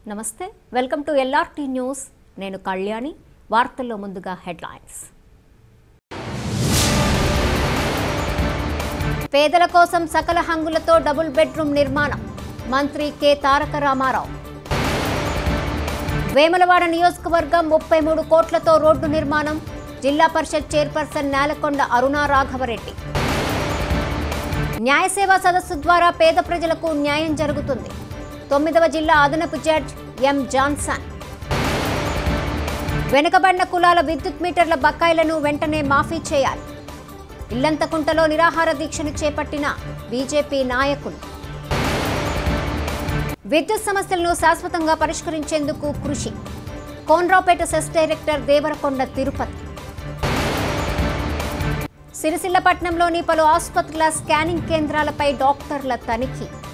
నమస్తే welcome to LRT news నేను కళ్యాణి వార్తల్లో ముందుగా హెడ్లైన్స్ పేదల కోసం సకల హంగులతో డబుల్ బెడ్రూమ్ నిర్మాణం మంత్రి కె తారక రామారావు వేములవాడ నియోజకవర్గం ముప్పై మూడు కోట్లతో రోడ్డు నిర్మాణం జిల్లా పరిషత్ చైర్పర్సన్ నేలకొండ అరుణా రాఘవరెడ్డి న్యాయ సేవా సదస్సు ద్వారా పేద ప్రజలకు న్యాయం జరుగుతుంది తొమ్మిదవ జిల్లా అదనపు జడ్జ్ ఎం జాన్సన్ వెనుకబడిన కులాల విద్యుత్ మీటర్ల బకాయిలను వెంటనే మాఫీ చేయాలి ఇల్లంతకుంటలో నిరాహార దీక్షను చేపట్టిన బీజేపీ నాయకులు విద్యుత్ సమస్యలను శాశ్వతంగా పరిష్కరించేందుకు కృషి కోన్రాపేట సెస్ డైరెక్టర్ దేవరకొండ తిరుపతి సిరిసిల్ల పట్టణంలోని పలు ఆసుపత్రుల స్కానింగ్ కేంద్రాలపై డాక్టర్ల తనిఖీ